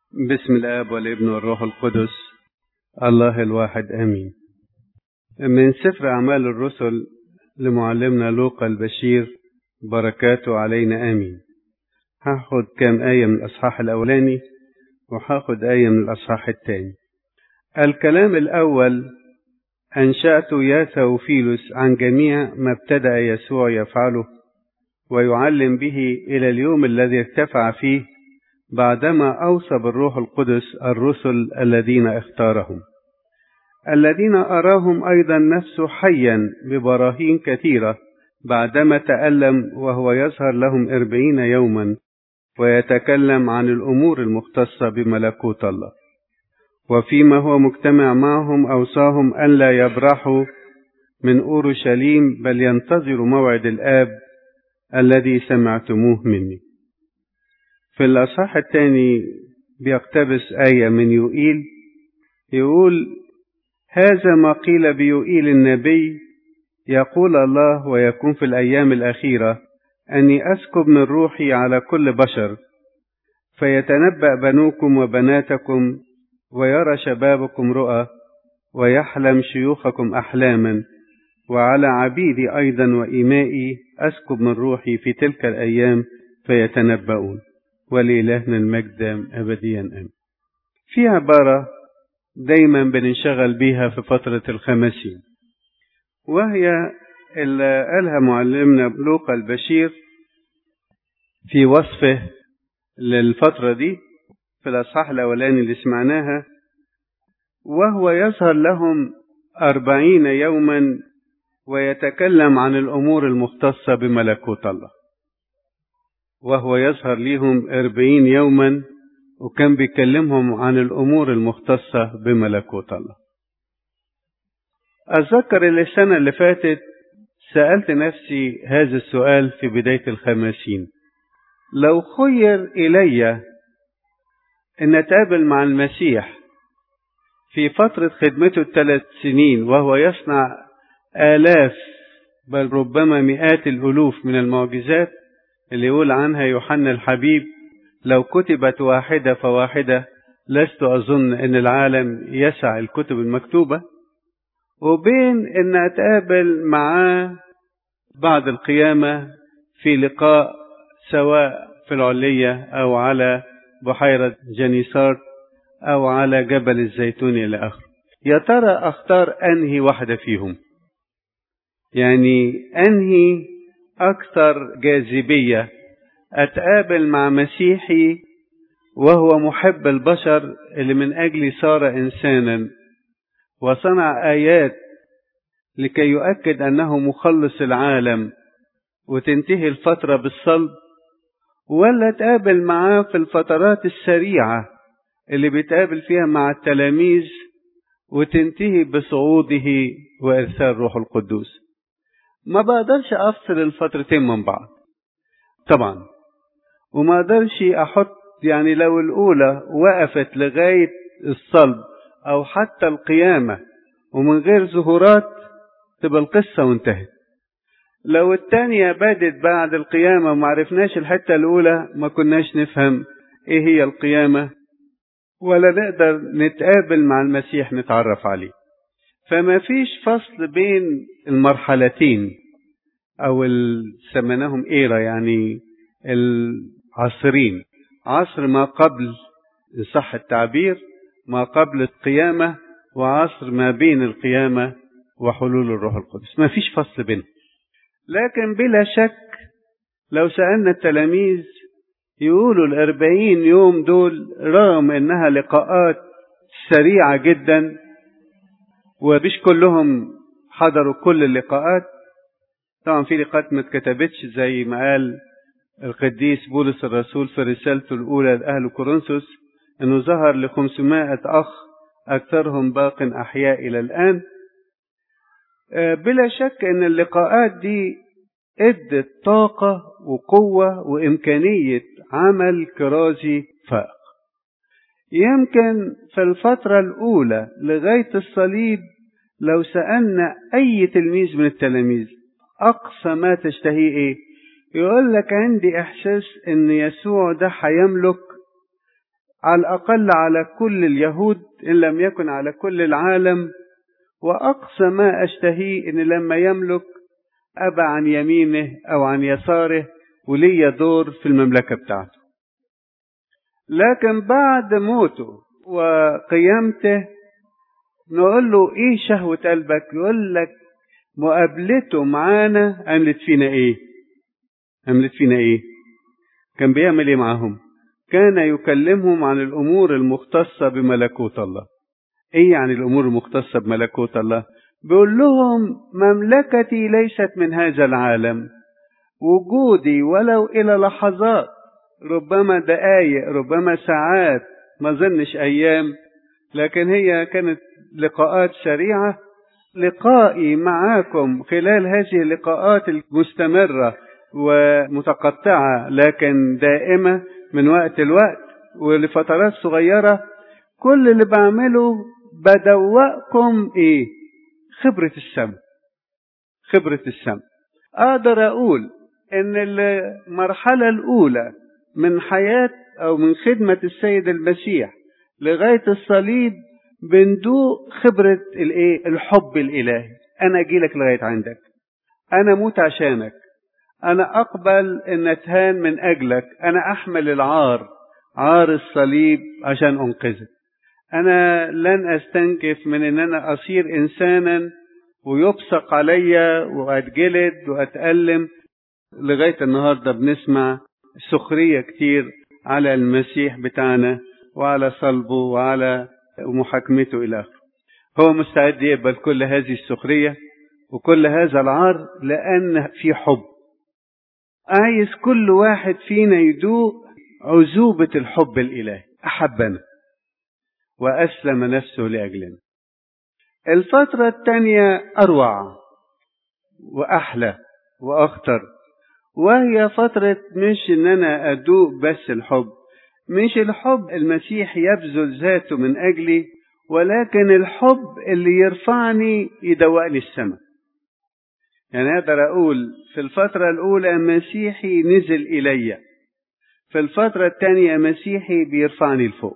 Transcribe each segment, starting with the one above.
بسم الآب والابن والروح القدس الله الواحد آمين من سفر أعمال الرسل لمعلمنا لوقا البشير بركاته علينا آمين هاخد كام آية من الأصحاح الأولاني وهاخد آية من الأصحاح الثاني الكلام الأول أنشأت يا ثوفيلوس عن جميع ما ابتدأ يسوع يفعله ويعلم به إلى اليوم الذي ارتفع فيه بعدما أوصى بالروح القدس الرسل الذين اختارهم الذين أراهم أيضا نفسه حيا ببراهين كثيرة بعدما تألم وهو يظهر لهم أربعين يوما ويتكلم عن الأمور المختصة بملكوت الله وفيما هو مجتمع معهم أوصاهم أن لا يبرحوا من أورشليم بل ينتظروا موعد الآب الذي سمعتموه مني في الأصحاح الثاني بيقتبس آية من يوئيل يقول هذا ما قيل بيوئيل النبي يقول الله ويكون في الأيام الأخيرة أني أسكب من روحي على كل بشر فيتنبأ بنوكم وبناتكم ويرى شبابكم رؤى ويحلم شيوخكم أحلاما وعلى عبيدي أيضا وإمائي أسكب من روحي في تلك الأيام فيتنبؤون ولإلهنا المجد أبديا أمين في عبارة دايما بننشغل بيها في فترة الخمسين وهي اللي قالها معلمنا لوقا البشير في وصفه للفترة دي في الأصحاح الأولاني اللي سمعناها وهو يظهر لهم أربعين يوما ويتكلم عن الأمور المختصة بملكوت الله وهو يظهر ليهم أربعين يوما وكان بيكلمهم عن الأمور المختصة بملكوت الله أتذكر السنة اللي فاتت سألت نفسي هذا السؤال في بداية الخمسين لو خير إلي أن أتقابل مع المسيح في فترة خدمته الثلاث سنين وهو يصنع آلاف بل ربما مئات الألوف من المعجزات اللي يقول عنها يوحنا الحبيب لو كتبت واحدة فواحدة لست أظن أن العالم يسع الكتب المكتوبة وبين أن أتقابل معاه بعد القيامة في لقاء سواء في العلية أو على بحيرة جنيسار أو على جبل الزيتون إلى آخره يا ترى أختار أنهي واحدة فيهم يعني أنهي أكثر جاذبية أتقابل مع مسيحي وهو محب البشر اللي من أجلي صار إنسانا وصنع آيات لكي يؤكد أنه مخلص العالم وتنتهي الفترة بالصلب ولا تقابل معاه في الفترات السريعة اللي بيتقابل فيها مع التلاميذ وتنتهي بصعوده وإرسال روح القدوس ما بقدرش أفصل الفترتين من بعض طبعا وما أقدرش أحط يعني لو الأولى وقفت لغاية الصلب أو حتى القيامة ومن غير ظهورات تبقى القصة وانتهت لو التانية بدت بعد القيامة وما عرفناش الحتة الأولى ما كناش نفهم إيه هي القيامة ولا نقدر نتقابل مع المسيح نتعرف عليه فما فيش فصل بين المرحلتين أو سميناهم إيرا يعني العصرين عصر ما قبل إن صح التعبير ما قبل القيامة وعصر ما بين القيامة وحلول الروح القدس ما فيش فصل بينهم لكن بلا شك لو سألنا التلاميذ يقولوا الأربعين يوم دول رغم إنها لقاءات سريعة جدا ومش كلهم حضروا كل اللقاءات طبعا في لقاءات ما اتكتبتش زي ما قال القديس بولس الرسول في رسالته الأولى لأهل كورنثوس إنه ظهر ل 500 أخ أكثرهم باق أحياء إلى الآن بلا شك إن اللقاءات دي ادت طاقة وقوة وإمكانية عمل كرازي فائق يمكن في الفترة الأولى لغاية الصليب لو سألنا أي تلميذ من التلاميذ أقصى ما تشتهيه إيه؟ يقول لك عندي إحساس إن يسوع ده هيملك على الأقل على كل اليهود إن لم يكن على كل العالم وأقصى ما أشتهيه إن لما يملك أبى عن يمينه أو عن يساره ولي دور في المملكة بتاعته لكن بعد موته وقيامته نقول له ايه شهوة قلبك يقول لك مقابلته معانا عملت فينا ايه عملت فينا ايه كان بيعمل ايه معاهم كان يكلمهم عن الامور المختصة بملكوت الله ايه يعني الامور المختصة بملكوت الله بيقول لهم مملكتي ليست من هذا العالم وجودي ولو الى لحظات ربما دقايق ربما ساعات ما ظنش ايام لكن هي كانت لقاءات سريعه لقائي معاكم خلال هذه اللقاءات المستمره ومتقطعه لكن دائمه من وقت لوقت ولفترات صغيره كل اللي بعمله بدوقكم ايه خبره السم خبره السم اقدر اقول ان المرحله الاولى من حياه او من خدمه السيد المسيح لغايه الصليب بندوق خبره الايه الحب الالهي انا اجي لك لغايه عندك انا اموت عشانك انا اقبل ان اتهان من اجلك انا احمل العار عار الصليب عشان انقذك انا لن استنكف من ان انا اصير انسانا ويبصق عليا واتجلد واتالم لغايه النهارده بنسمع سخريه كتير على المسيح بتاعنا وعلى صلبه وعلى محاكمته الى اخره هو مستعد يقبل كل هذه السخريه وكل هذا العار لان في حب عايز كل واحد فينا يدوق عذوبه الحب الالهي احبنا واسلم نفسه لاجلنا الفتره الثانيه اروع واحلى واخطر وهي فترة مش ان انا ادوق بس الحب مش الحب المسيح يبذل ذاته من اجلي ولكن الحب اللي يرفعني يدوقني السماء يعني اقدر اقول في الفترة الاولى مسيحي نزل الي في الفترة الثانية مسيحي بيرفعني لفوق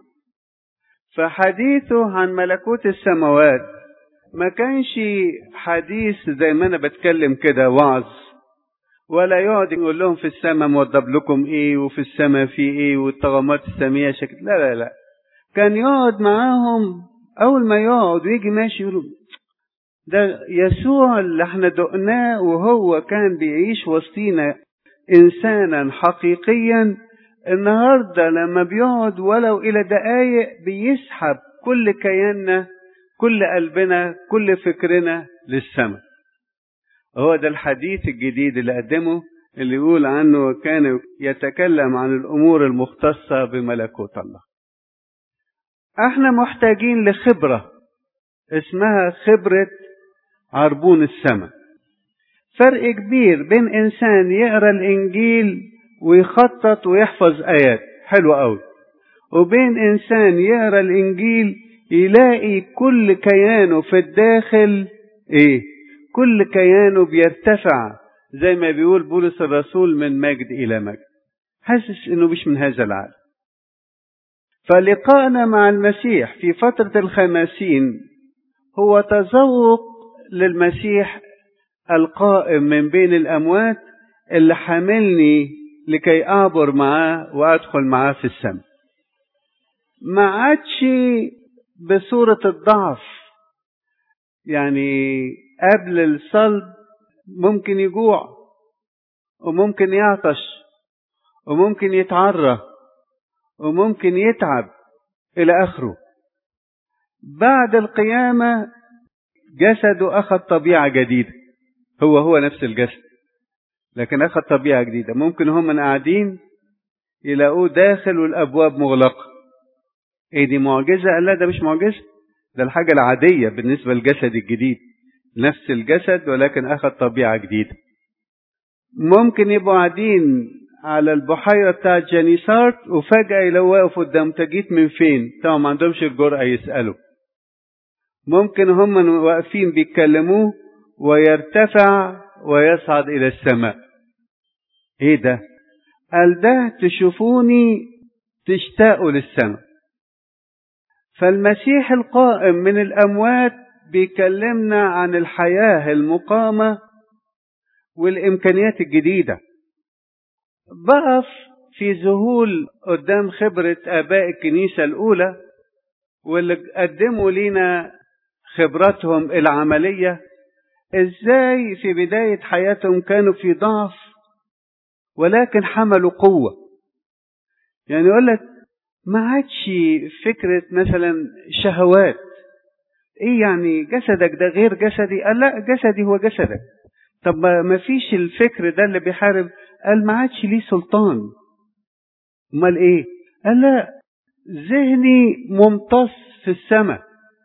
فحديثه عن ملكوت السماوات ما كانش حديث زي ما انا بتكلم كده وعظ ولا يقعد يقول لهم في السماء موضب لكم ايه وفي السماء في ايه والطغمات السمية شكل لا لا لا كان يقعد معاهم اول ما يقعد ويجي ماشي يقولوا ده يسوع اللي احنا دقناه وهو كان بيعيش وسطينا انسانا حقيقيا النهارده لما بيقعد ولو الى دقايق بيسحب كل كياننا كل قلبنا كل فكرنا للسماء هو ده الحديث الجديد اللي قدمه اللي يقول عنه كان يتكلم عن الامور المختصه بملكوت الله احنا محتاجين لخبره اسمها خبره عربون السماء فرق كبير بين انسان يقرا الانجيل ويخطط ويحفظ ايات حلو قوي وبين انسان يقرا الانجيل يلاقي كل كيانه في الداخل ايه كل كيانه بيرتفع زي ما بيقول بولس الرسول من مجد الى مجد حاسس انه مش من هذا العالم فلقاءنا مع المسيح في فترة الخماسين هو تذوق للمسيح القائم من بين الأموات اللي حاملني لكي أعبر معاه وأدخل معاه في السماء ما عادش بصورة الضعف يعني قبل الصلب ممكن يجوع وممكن يعطش وممكن يتعرى وممكن يتعب إلى آخره بعد القيامة جسده أخذ طبيعة جديدة هو هو نفس الجسد لكن أخذ طبيعة جديدة ممكن هم من قاعدين يلاقوه داخل والأبواب مغلقة إيه دي معجزة؟ قال لا ده مش معجزة ده الحاجة العادية بالنسبة للجسد الجديد نفس الجسد ولكن أخذ طبيعة جديدة ممكن يبقوا قاعدين على البحيرة بتاعت جانيسارت وفجأة يلاقوا واقف قدام تجيت من فين طبعا ما عندهمش الجرأة يسألوا ممكن هم واقفين بيتكلموه ويرتفع ويصعد إلى السماء إيه ده؟ قال ده تشوفوني تشتاقوا للسماء فالمسيح القائم من الأموات بيكلمنا عن الحياة المقامة والإمكانيات الجديدة بقف في ذهول قدام خبرة آباء الكنيسة الأولى واللي قدموا لنا خبراتهم العملية ازاي في بداية حياتهم كانوا في ضعف ولكن حملوا قوة يعني يقول لك ما عادش فكرة مثلا شهوات ايه يعني جسدك ده غير جسدي قال لا جسدي هو جسدك طب ما فيش الفكر ده اللي بيحارب قال ما عادش ليه سلطان امال ايه قال لا ذهني ممتص في السماء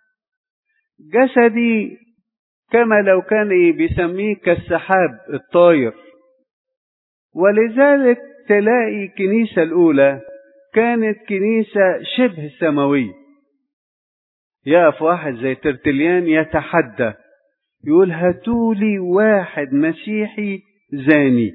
جسدي كما لو كان بيسميه كالسحاب الطاير ولذلك تلاقي الكنيسة الأولى كانت كنيسة شبه سماوية يقف واحد زي ترتليان يتحدى يقول هاتولي واحد مسيحي زاني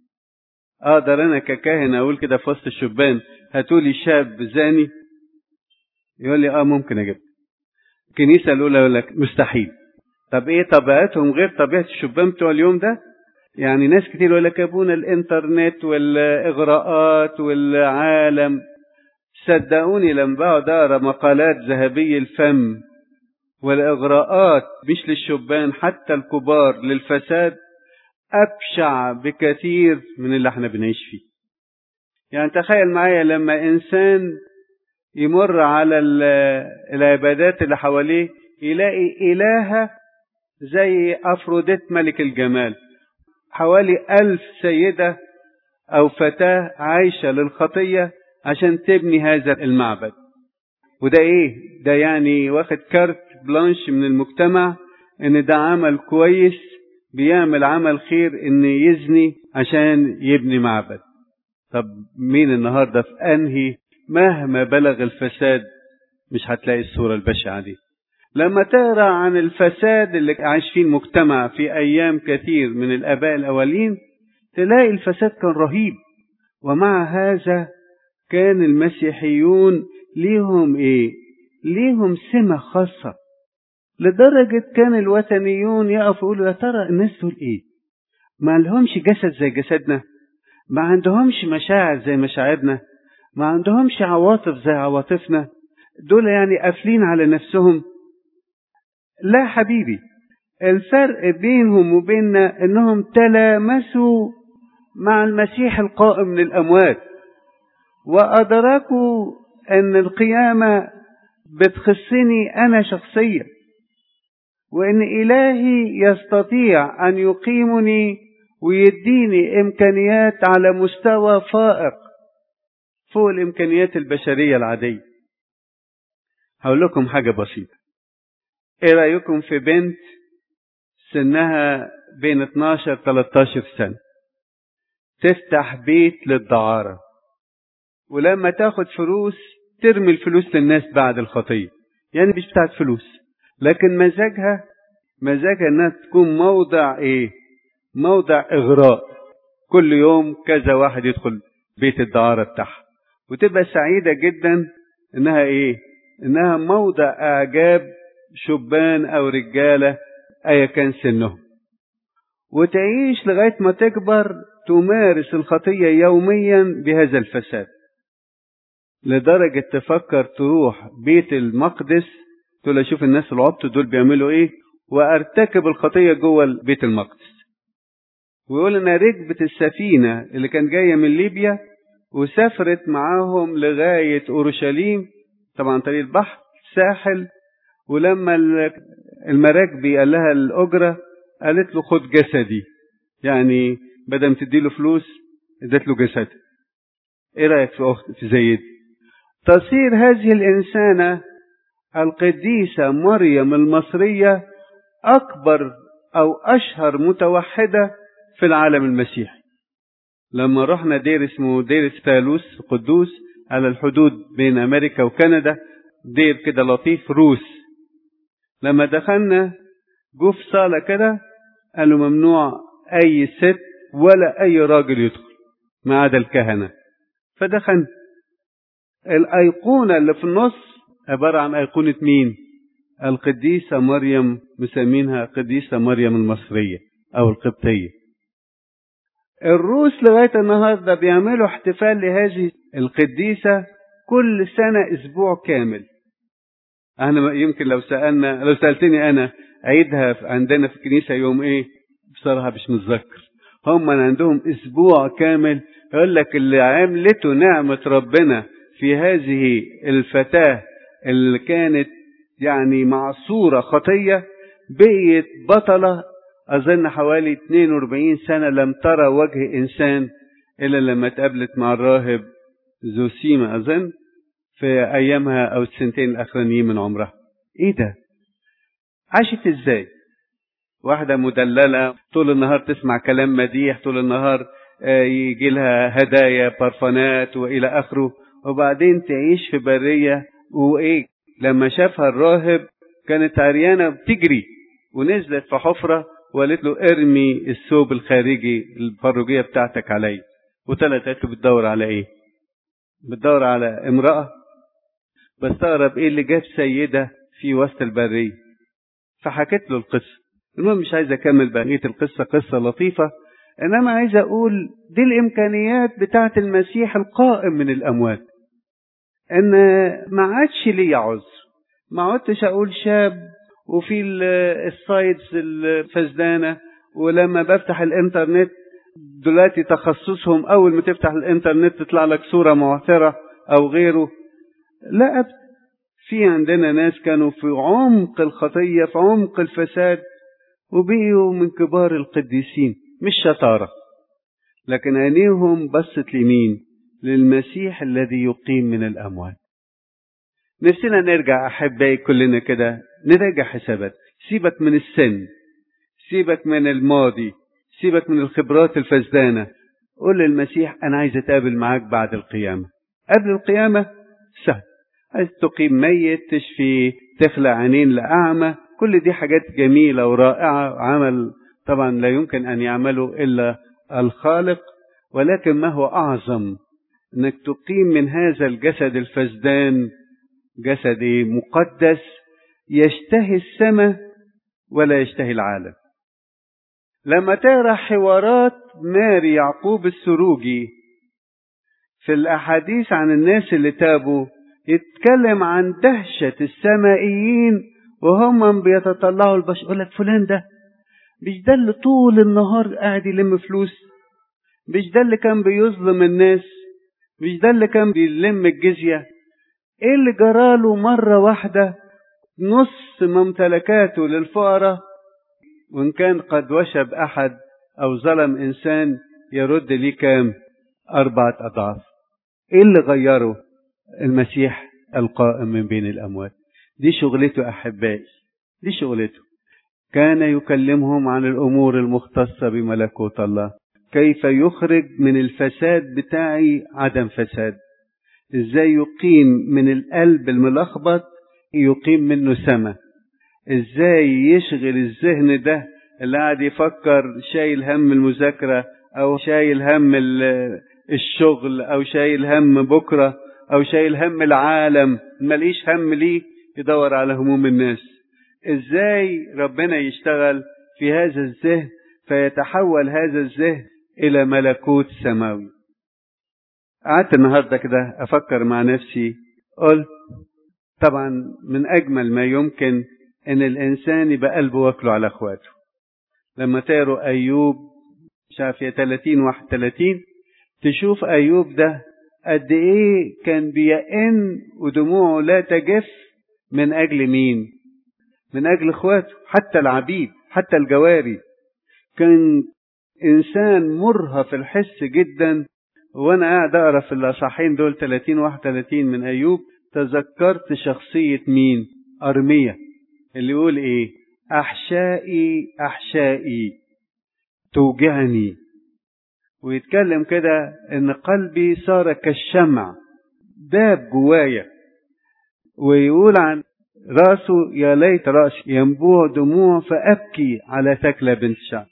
اقدر انا ككاهن اقول كده في وسط الشبان هاتولي شاب زاني يقول لي اه ممكن اجيب الكنيسه الاولى يقول لك مستحيل طب ايه طبيعتهم غير طبيعه الشبان بتوع اليوم ده يعني ناس كتير يقول لك يا ابونا الانترنت والاغراءات والعالم صدقوني لما بقعد اقرا مقالات ذهبي الفم والاغراءات مش للشبان حتى الكبار للفساد ابشع بكثير من اللي احنا بنعيش فيه يعني تخيل معايا لما انسان يمر على العبادات اللي حواليه يلاقي إلهة زي أفروديت ملك الجمال حوالي ألف سيدة أو فتاة عايشة للخطية عشان تبني هذا المعبد وده إيه؟ ده يعني واخد كارت بلانش من المجتمع إن ده عمل كويس بيعمل عمل خير إن يزني عشان يبني معبد طب مين النهاردة في أنهي مهما بلغ الفساد مش هتلاقي الصورة البشعة دي لما تقرا عن الفساد اللي عايش فيه المجتمع في ايام كثير من الاباء الاولين تلاقي الفساد كان رهيب ومع هذا كان المسيحيون ليهم ايه ليهم سمة خاصة لدرجة كان الوثنيون يقفوا يقولوا يا ترى الناس دول ايه ما لهمش جسد زي جسدنا ما عندهمش مشاعر زي مشاعرنا ما عندهمش عواطف زي عواطفنا دول يعني قافلين على نفسهم لا حبيبي الفرق بينهم وبيننا انهم تلامسوا مع المسيح القائم من الاموات وادركوا ان القيامه بتخصني انا شخصيا وان الهي يستطيع ان يقيمني ويديني امكانيات على مستوى فائق فوق الامكانيات البشريه العاديه هقول لكم حاجه بسيطه ايه رايكم في بنت سنها بين 12 13 سنه تفتح بيت للدعاره ولما تاخد فلوس ترمي الفلوس للناس بعد الخطيه يعني مش بتاعت فلوس لكن مزاجها مزاجها انها تكون موضع ايه موضع اغراء كل يوم كذا واحد يدخل بيت الدعاره بتاعها وتبقى سعيده جدا انها ايه انها موضع اعجاب شبان او رجاله ايا كان سنهم وتعيش لغايه ما تكبر تمارس الخطيه يوميا بهذا الفساد لدرجه تفكر تروح بيت المقدس تقول اشوف الناس العبط دول بيعملوا ايه وارتكب الخطيه جوه بيت المقدس ويقول انها ركبت السفينه اللي كانت جايه من ليبيا وسافرت معاهم لغايه اورشليم طبعا طريق البحر ساحل ولما المراكبي قال لها الأجرة قالت له خد جسدي يعني بدل ما تدي له فلوس ادت له جسد ايه رايك في اخت في زي دي تصير هذه الانسانه القديسه مريم المصريه اكبر او اشهر متوحده في العالم المسيحي لما رحنا دير اسمه دير ثالوث قدوس على الحدود بين امريكا وكندا دير كده لطيف روس لما دخلنا جو في صالة كده قالوا ممنوع أي ست ولا أي راجل يدخل ما عدا الكهنة فدخلنا الأيقونة اللي في النص عبارة عن أيقونة مين القديسة مريم مسمينها قديسة مريم المصرية أو القبطية الروس لغاية النهاردة بيعملوا احتفال لهذه القديسة كل سنة أسبوع كامل أنا يمكن لو سألنا لو سألتني أنا عيدها عندنا في الكنيسة يوم إيه بصراحة مش متذكر هم عندهم أسبوع كامل يقول لك اللي عملته نعمة ربنا في هذه الفتاة اللي كانت يعني معصورة خطية بقيت بطلة أظن حوالي 42 سنة لم ترى وجه إنسان إلا لما اتقابلت مع الراهب زوسيما أظن في أيامها أو السنتين الأخرانيين من عمرها إيه ده؟ عاشت إزاي؟ واحدة مدللة طول النهار تسمع كلام مديح طول النهار يجي لها هدايا برفانات وإلى آخره وبعدين تعيش في برية وإيه لما شافها الراهب كانت عريانة بتجري ونزلت في حفرة وقالت له ارمي الثوب الخارجي الفروجية بتاعتك علي وطلعت قالت له بتدور على ايه بتدور على امرأة بستغرب ايه اللي جاب سيدة في وسط البرية فحكيت له القصة المهم مش عايز اكمل بقية القصة قصة لطيفة انما عايز اقول دي الامكانيات بتاعت المسيح القائم من الاموات ان ما عادش ليا عذر ما عدتش اقول شاب وفي السايتس الفسدانه ولما بفتح الانترنت دلوقتي تخصصهم اول ما تفتح الانترنت تطلع لك صوره معثره او غيره لا أبدا في عندنا ناس كانوا في عمق الخطيه في عمق الفساد وبقيوا من كبار القديسين مش شطاره لكن عينيهم بصت لمين للمسيح الذي يقيم من الأموات نفسنا نرجع أحبائي كلنا كده نراجع حسابات سيبك من السن سيبك من الماضي سيبك من الخبرات الفسدانة قول للمسيح أنا عايز أتقابل معاك بعد القيامة قبل القيامة سهل عايز تقيم ميت تشفي تخلع عينين لأعمى كل دي حاجات جميلة ورائعة عمل طبعا لا يمكن أن يعمله إلا الخالق ولكن ما هو أعظم انك تقيم من هذا الجسد الفسدان جسد مقدس يشتهي السماء ولا يشتهي العالم لما تقرا حوارات ماري يعقوب السروجي في الاحاديث عن الناس اللي تابوا يتكلم عن دهشة السمائيين وهم بيتطلعوا البشر يقول لك فلان ده مش ده اللي طول النهار قاعد يلم فلوس مش ده اللي كان بيظلم الناس مش ده اللي كان بيلم الجزية ايه اللي جراله مرة واحدة نص ممتلكاته للفقراء وان كان قد وشب احد او ظلم انسان يرد ليه كام اربعة اضعاف ايه اللي غيره المسيح القائم من بين الاموات دي شغلته احبائي دي شغلته كان يكلمهم عن الامور المختصة بملكوت الله كيف يخرج من الفساد بتاعي عدم فساد ازاي يقيم من القلب الملخبط يقيم منه سما ازاي يشغل الذهن ده اللي قاعد يفكر شايل هم المذاكرة او شايل هم الشغل او شايل هم بكرة او شايل هم العالم ماليش هم ليه يدور على هموم الناس ازاي ربنا يشتغل في هذا الذهن فيتحول هذا الذهن إلى ملكوت سماوي قعدت النهارده كده أفكر مع نفسي قلت طبعا من أجمل ما يمكن إن الإنسان يبقى قلبه واكله على إخواته لما تقروا أيوب مش عارف يا 30 31 تشوف أيوب ده قد إيه كان بيئن ودموعه لا تجف من أجل مين؟ من أجل إخواته حتى العبيد حتى الجواري كان إنسان مرهف الحس جدا وأنا قاعد أقرأ في الأصحاحين دول 30 31 من أيوب تذكرت شخصية مين؟ أرمية اللي يقول إيه؟ أحشائي أحشائي توجعني ويتكلم كده إن قلبي صار كالشمع داب جوايا ويقول عن راسه يا ليت رأسي ينبوع دموع فأبكي على ثكلى بنت شعب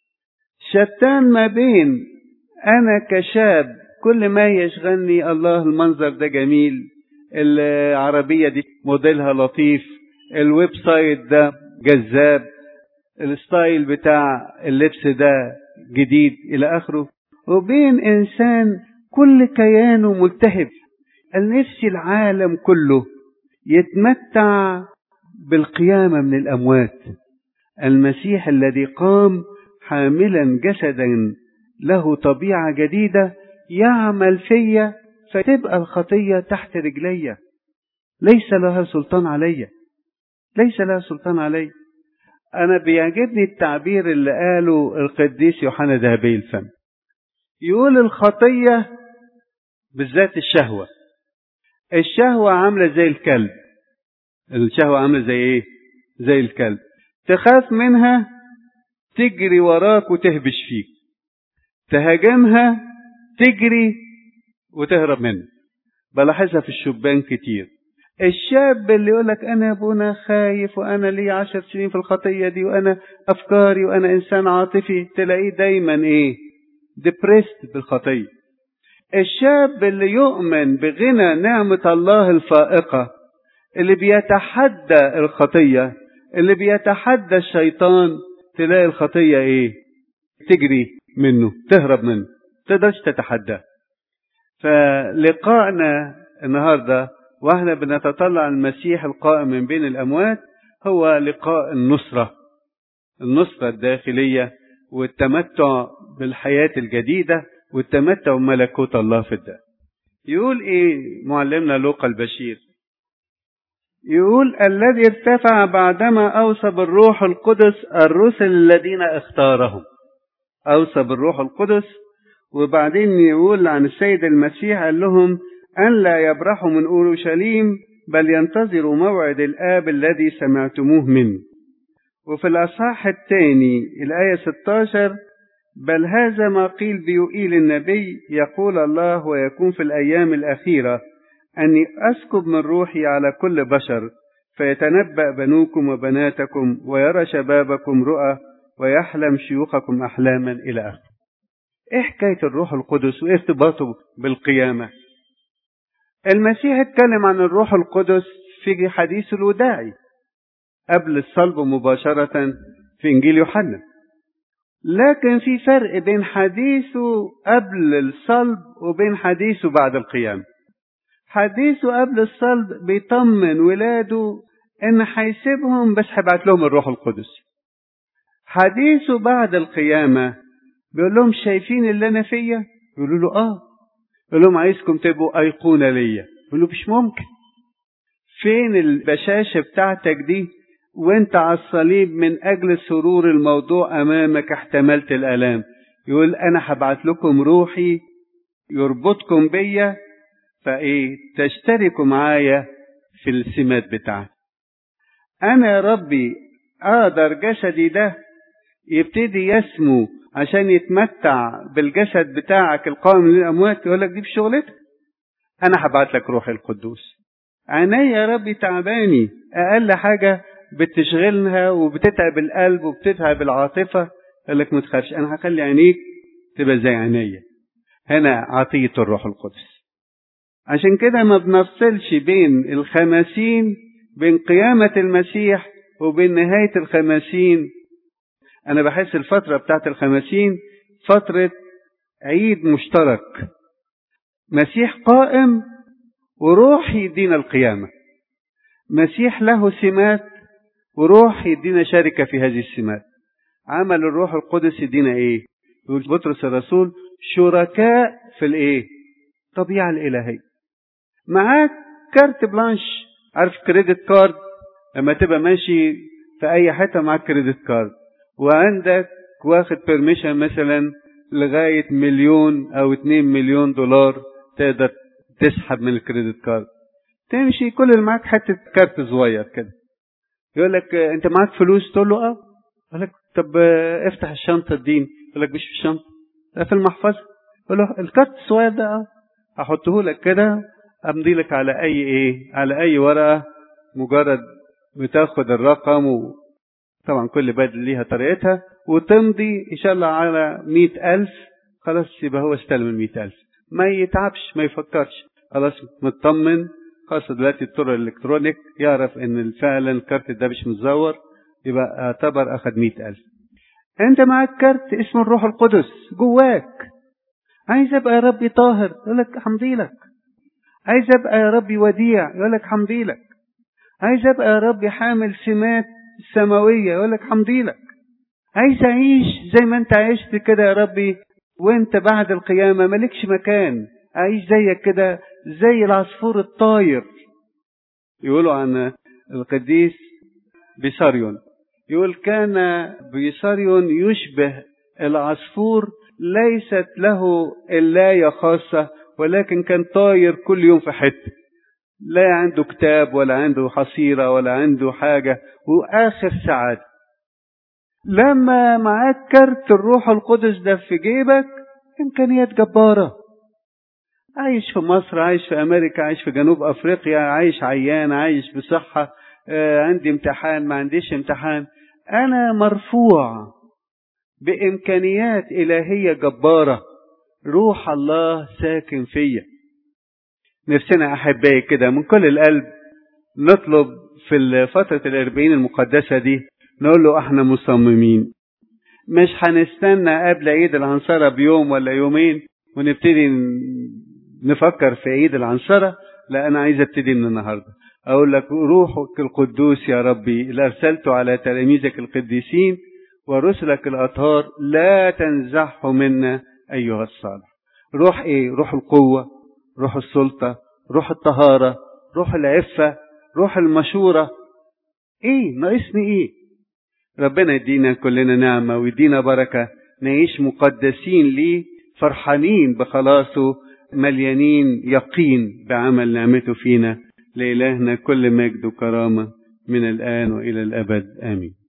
شتان ما بين أنا كشاب كل ما يشغلني الله المنظر ده جميل العربية دي موديلها لطيف الويب سايت ده جذاب الستايل بتاع اللبس ده جديد إلى آخره وبين إنسان كل كيانه ملتهب نفسي العالم كله يتمتع بالقيامة من الأموات المسيح الذي قام حاملا جسدا له طبيعة جديدة يعمل فيا فتبقى الخطية تحت رجلي ليس لها سلطان علي ليس لها سلطان علي أنا بيعجبني التعبير اللي قاله القديس يوحنا ذهبي الفم يقول الخطية بالذات الشهوة الشهوة عاملة زي الكلب الشهوة عاملة زي ايه زي الكلب تخاف منها تجري وراك وتهبش فيك تهاجمها تجري وتهرب منك بلاحظها في الشبان كتير الشاب اللي يقولك انا يا ابونا خايف وانا لي عشر سنين في الخطية دي وانا افكاري وانا انسان عاطفي تلاقيه دايما ايه ديبريست بالخطية الشاب اللي يؤمن بغنى نعمة الله الفائقة اللي بيتحدى الخطية اللي بيتحدى الشيطان تلاقي الخطية ايه تجري منه تهرب منه تقدرش تتحداه فلقائنا النهارده واحنا بنتطلع المسيح القائم من بين الاموات هو لقاء النصره النصره الداخليه والتمتع بالحياه الجديده والتمتع بملكوت الله في الداخل يقول ايه معلمنا لوقا البشير يقول الذي ارتفع بعدما اوصى بالروح القدس الرسل الذين اختارهم اوصى بالروح القدس وبعدين يقول عن السيد المسيح قال لهم أن لا يبرحوا من أورشليم بل ينتظروا موعد الآب الذي سمعتموه منه وفي الأصحاح الثاني الآية 16 بل هذا ما قيل بيوئيل النبي يقول الله ويكون في الأيام الأخيرة أني أسكب من روحي على كل بشر فيتنبأ بنوكم وبناتكم ويرى شبابكم رؤى ويحلم شيوخكم أحلاما إلى آخره ايه حكاية الروح القدس وايه ارتباطه بالقيامة المسيح اتكلم عن الروح القدس في حديث الوداعي قبل الصلب مباشرة في انجيل يوحنا لكن في فرق بين حديثه قبل الصلب وبين حديثه بعد القيامة حديثه قبل الصلب بيطمن ولاده ان هيسيبهم بس هيبعت لهم الروح القدس حديثه بعد القيامه بيقول لهم شايفين اللي انا فيا يقولوا له اه يقول لهم عايزكم تبقوا ايقونه ليا يقول له مش ممكن فين البشاشه بتاعتك دي وانت على الصليب من اجل سرور الموضوع امامك احتملت الالام يقول انا هبعت لكم روحي يربطكم بيا فايه تشتركوا معايا في السمات بتاعتي انا يا ربي اقدر جسدي ده يبتدي يسمو عشان يتمتع بالجسد بتاعك القائم للأموات يقول لك دي في شغلتك أنا هبعت لك روح القدوس عيني يا ربي تعباني أقل حاجة بتشغلها وبتتعب القلب وبتتعب العاطفة يقول لك ما تخافش أنا هخلي عينيك تبقى زي عينيا هنا عطية الروح القدس عشان كده ما بنفصلش بين الخمسين بين قيامة المسيح وبين نهاية الخمسين أنا بحس الفترة بتاعت الخمسين فترة عيد مشترك مسيح قائم وروح يدينا القيامة مسيح له سمات وروح يدينا شركة في هذه السمات عمل الروح القدس يدينا ايه يقول بطرس الرسول شركاء في الايه الطبيعة الإلهية معاك كارت بلانش عارف كريدت كارد لما تبقى ماشي في أي حتة معاك كريدت كارد وعندك واخد بيرميشن مثلا لغاية مليون أو اتنين مليون دولار تقدر تسحب من الكريدت كارد تمشي كل اللي معاك حتة كارت صغير كده يقول لك أنت معاك فلوس تقول له أه يقول لك طب افتح الشنطة اديني يقول لك مش في الشنطة لا في المحفظة يقول له الكارت الصغير ده أه أحطه لك كده أمضي لك على أي إيه على أي ورقة مجرد بتاخد الرقم و... طبعا كل بلد ليها طريقتها وتمضي إن شاء الله على مئة ألف خلاص يبقى هو استلم المئة ألف ما يتعبش ما يفكرش خلاص مطمن خاصة دلوقتي الطرق الإلكترونيك يعرف إن فعلا الكارت ده مش متزور يبقى اعتبر أخد مئة ألف أنت معاك كارت اسمه الروح القدس جواك عايز أبقى يا ربي طاهر يقول لك حمدي لك عايز أبقى يا ربي وديع يقول لك حمدي لك عايز أبقى يا ربي حامل سمات سماوية يقول لك حمدي لك عايز أعيش زي ما أنت عشت كده يا ربي وأنت بعد القيامة مالكش مكان أعيش زيك كده زي العصفور الطاير يقولوا عن القديس بيساريون يقول كان بيساريون يشبه العصفور ليست له اللاية خاصة ولكن كان طاير كل يوم في حتة لا عنده كتاب ولا عنده حصيرة ولا عنده حاجة وآخر سعادة لما معاك كارت الروح القدس ده في جيبك إمكانيات جبارة عايش في مصر عايش في أمريكا عايش في جنوب أفريقيا عايش عيان عايش بصحة آه عندي امتحان ما عنديش امتحان أنا مرفوع بإمكانيات إلهية جبارة روح الله ساكن فيا نفسنا أحبائي كده من كل القلب نطلب في فترة الأربعين المقدسة دي نقول له احنا مصممين مش هنستنى قبل عيد العنصرة بيوم ولا يومين ونبتدي نفكر في عيد العنصرة لا أنا عايز أبتدي من النهاردة أقول لك روحك القدوس يا ربي اللي أرسلته على تلاميذك القديسين ورسلك الأطهار لا تنزحه منا أيها الصالح روح إيه؟ روح القوة روح السلطة روح الطهارة روح العفة روح المشورة إيه ناقصني إيه ربنا يدينا كلنا نعمة ويدينا بركة نعيش مقدسين ليه فرحانين بخلاصه مليانين يقين بعمل نعمته فينا لإلهنا كل مجد وكرامة من الآن وإلى الأبد آمين